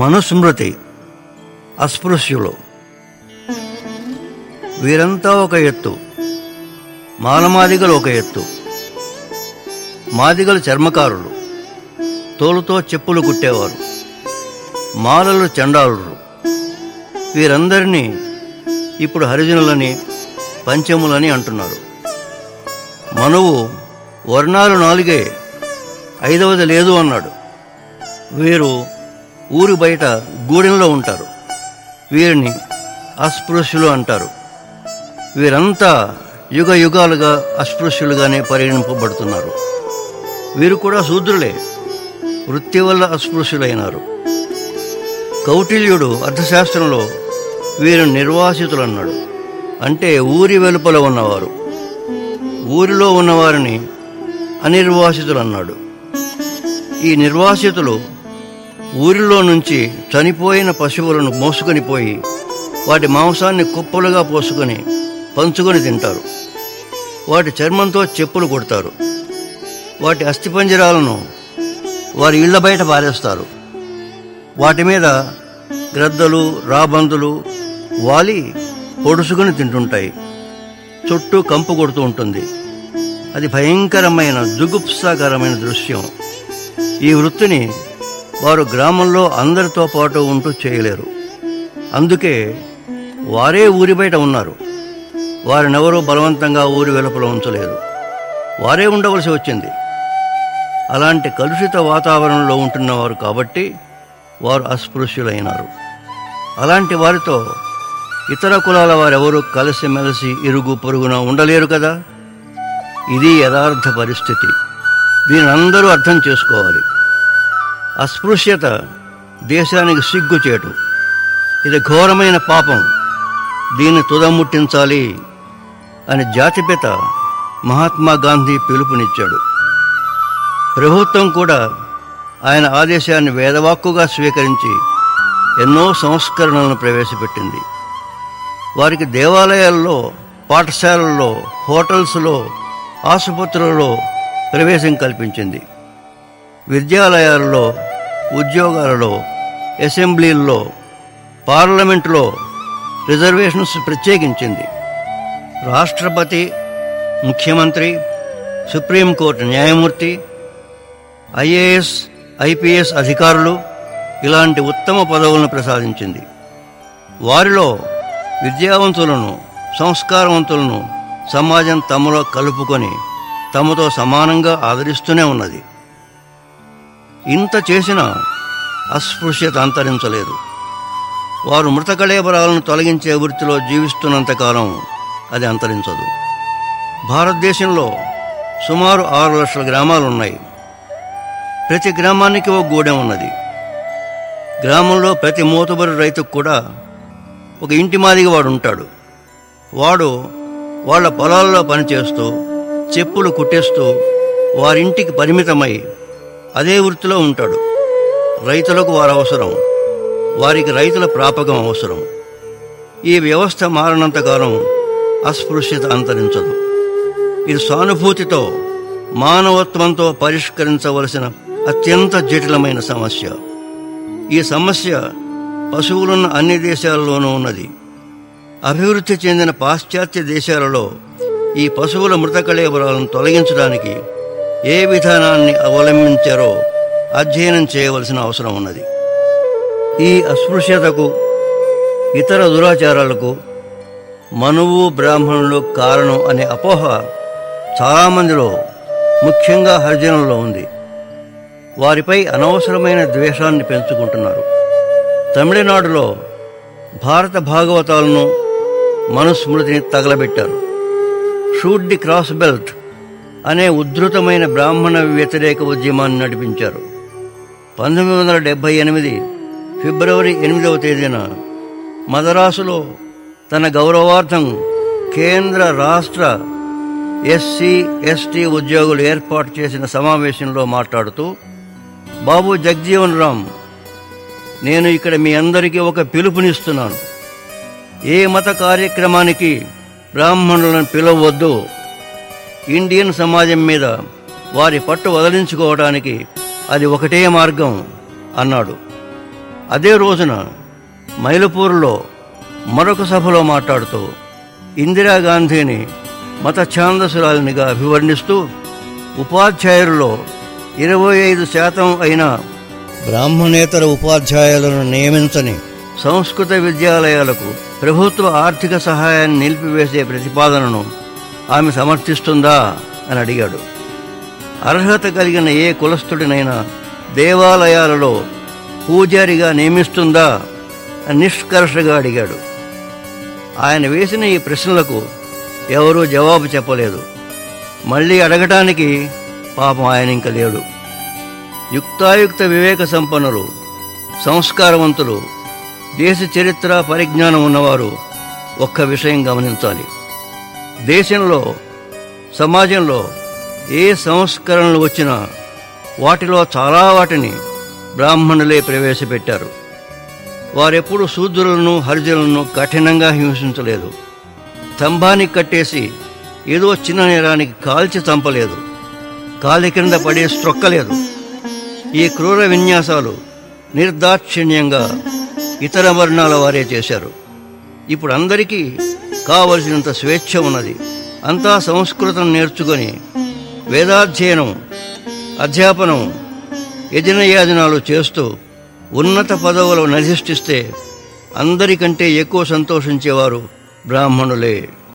మనుస్మృతి అస్పృశ్యులు వీరంతా ఒక ఎత్తు మాలమాదిగలు ఒక ఎత్తు మాదిగలు చర్మకారులు తోలుతో చెప్పులు కుట్టేవారు మాలలు చండాలురు వీరందరినీ ఇప్పుడు హరిజనులని పంచములని అంటున్నారు మనువు వర్ణాలు నాలుగే ఐదవది లేదు అన్నాడు వీరు ఊరి బయట గూడెంలో ఉంటారు వీరిని అస్పృశ్యులు అంటారు వీరంతా యుగ యుగాలుగా అస్పృశ్యులుగానే పరిగణింపబడుతున్నారు వీరు కూడా శూద్రులే వృత్తి వల్ల అస్పృశ్యులైనారు కౌటిల్యుడు అర్థశాస్త్రంలో వీరు నిర్వాసితులు అన్నాడు అంటే ఊరి వెలుపల ఉన్నవారు ఊరిలో ఉన్నవారిని అనిర్వాసితులు అన్నాడు ఈ నిర్వాసితులు ఊరిలో నుంచి చనిపోయిన పశువులను మోసుకొని పోయి వాటి మాంసాన్ని కుప్పలుగా పోసుకొని పంచుకొని తింటారు వాటి చర్మంతో చెప్పులు కొడతారు వాటి అస్థిపంజరాలను వారి ఇళ్ల బయట పారేస్తారు వాటి మీద గ్రద్దలు రాబందులు వాలి పొడుసుకొని తింటుంటాయి చుట్టూ కంపు కొడుతూ ఉంటుంది అది భయంకరమైన జుగుప్సాకరమైన దృశ్యం ఈ వృత్తిని వారు గ్రామంలో అందరితో పాటు ఉంటూ చేయలేరు అందుకే వారే ఊరి బయట ఉన్నారు వారినెవరూ బలవంతంగా ఊరి వెలుపల ఉంచలేదు వారే ఉండవలసి వచ్చింది అలాంటి కలుషిత వాతావరణంలో ఉంటున్నవారు కాబట్టి వారు అస్పృశ్యులైనారు అలాంటి వారితో ఇతర కులాల వారెవరూ కలిసిమెలిసి ఇరుగు పొరుగున ఉండలేరు కదా ఇది యథార్థ పరిస్థితి దీని అందరూ అర్థం చేసుకోవాలి అస్పృశ్యత దేశానికి సిగ్గుచేటు ఇది ఘోరమైన పాపం దీన్ని తుదముట్టించాలి అని జాతిపిత మహాత్మా గాంధీ పిలుపునిచ్చాడు ప్రభుత్వం కూడా ఆయన ఆదేశాన్ని వేదవాక్కుగా స్వీకరించి ఎన్నో సంస్కరణలను ప్రవేశపెట్టింది వారికి దేవాలయాల్లో పాఠశాలల్లో హోటల్స్లో ఆసుపత్రులలో ప్రవేశం కల్పించింది విద్యాలయాలలో ఉద్యోగాలలో అసెంబ్లీల్లో పార్లమెంటులో రిజర్వేషన్స్ ప్రత్యేకించింది రాష్ట్రపతి ముఖ్యమంత్రి సుప్రీంకోర్టు న్యాయమూర్తి ఐఏఎస్ ఐపీఎస్ అధికారులు ఇలాంటి ఉత్తమ పదవులను ప్రసాదించింది వారిలో విద్యావంతులను సంస్కారవంతులను సమాజం తమలో కలుపుకొని తమతో సమానంగా ఆదరిస్తూనే ఉన్నది ఇంత చేసినా అస్పృశ్యత అంతరించలేదు వారు మృతకళేబరాలను తొలగించే వృత్తిలో జీవిస్తున్నంతకాలం అది అంతరించదు భారతదేశంలో సుమారు ఆరు లక్షల గ్రామాలు ఉన్నాయి ప్రతి గ్రామానికి ఒక గూడెం ఉన్నది గ్రామంలో ప్రతి మూతబరి రైతుకు కూడా ఒక ఇంటి మాదిగా వాడు ఉంటాడు వాడు వాళ్ళ పొలాల్లో పనిచేస్తూ చెప్పులు కుట్టేస్తూ వారింటికి పరిమితమై అదే వృత్తిలో ఉంటాడు రైతులకు వారు అవసరం వారికి రైతుల ప్రాపకం అవసరం ఈ వ్యవస్థ మారినంతకాలం అస్పృశ్యత అంతరించదు ఇది సానుభూతితో మానవత్వంతో పరిష్కరించవలసిన అత్యంత జటిలమైన సమస్య ఈ సమస్య పశువులున్న అన్ని దేశాల్లోనూ ఉన్నది అభివృద్ధి చెందిన పాశ్చాత్య దేశాలలో ఈ పశువుల మృతకళేబరాలను తొలగించడానికి ఏ విధానాన్ని అవలంబించారో అధ్యయనం చేయవలసిన అవసరం ఉన్నది ఈ అస్పృశ్యతకు ఇతర దురాచారాలకు మనువు బ్రాహ్మణులు కారణం అనే అపోహ చాలామందిలో ముఖ్యంగా హరిజనుల్లో ఉంది వారిపై అనవసరమైన ద్వేషాన్ని పెంచుకుంటున్నారు తమిళనాడులో భారత భాగవతాలను మనుస్మృతిని తగలబెట్టారు షూట్ ది క్రాస్ బెల్ట్ అనే ఉద్ధృతమైన బ్రాహ్మణ వ్యతిరేక ఉద్యమాన్ని నడిపించారు పంతొమ్మిది వందల డెబ్భై ఎనిమిది ఫిబ్రవరి ఎనిమిదవ తేదీన మదరాసులో తన గౌరవార్థం కేంద్ర రాష్ట్ర ఎస్సీ ఎస్టీ ఉద్యోగులు ఏర్పాటు చేసిన సమావేశంలో మాట్లాడుతూ బాబు జగ్జీవన్ రామ్ నేను ఇక్కడ మీ అందరికీ ఒక పిలుపునిస్తున్నాను ఏ మత కార్యక్రమానికి బ్రాహ్మణులను పిలవద్దు ఇండియన్ సమాజం మీద వారి పట్టు వదిలించుకోవడానికి అది ఒకటే మార్గం అన్నాడు అదే రోజున మైలపూర్లో మరొక సభలో మాట్లాడుతూ ఇందిరాగాంధీని మత ఛాందసురాలినిగా అభివర్ణిస్తూ ఉపాధ్యాయులలో ఇరవై ఐదు శాతం అయిన బ్రాహ్మణేతర ఉపాధ్యాయులను నియమించని సంస్కృత విద్యాలయాలకు ప్రభుత్వ ఆర్థిక సహాయాన్ని నిలిపివేసే ప్రతిపాదనను ఆమె సమర్థిస్తుందా అని అడిగాడు అర్హత కలిగిన ఏ కులస్థుడినైనా దేవాలయాలలో పూజారిగా నియమిస్తుందా అని నిష్కర్షగా అడిగాడు ఆయన వేసిన ఈ ప్రశ్నలకు ఎవరూ జవాబు చెప్పలేదు మళ్ళీ అడగటానికి పాపం ఆయన ఇంక లేడు యుక్తాయుక్త వివేక సంపన్నులు సంస్కారవంతులు దేశ చరిత్ర పరిజ్ఞానం ఉన్నవారు ఒక్క విషయం గమనించాలి దేశంలో సమాజంలో ఏ సంస్కరణలు వచ్చినా వాటిలో చాలా వాటిని బ్రాహ్మణులే ప్రవేశపెట్టారు వారెప్పుడు శూద్రులను హరిజనులను కఠినంగా హింసించలేదు స్తంభానికి కట్టేసి ఏదో చిన్న నేరానికి కాల్చి చంపలేదు కాలి క్రింద పడే స్ట్రొక్కలేదు ఈ క్రూర విన్యాసాలు నిర్దాక్షిణ్యంగా ఇతర వర్ణాల వారే చేశారు ఇప్పుడు అందరికీ కావలసినంత స్వేచ్ఛ ఉన్నది అంతా సంస్కృతం నేర్చుకొని వేదాధ్యయనం అధ్యాపనం యజనయాజనాలు చేస్తూ ఉన్నత పదవులు నధిష్ఠిస్తే అందరికంటే ఎక్కువ సంతోషించేవారు బ్రాహ్మణులే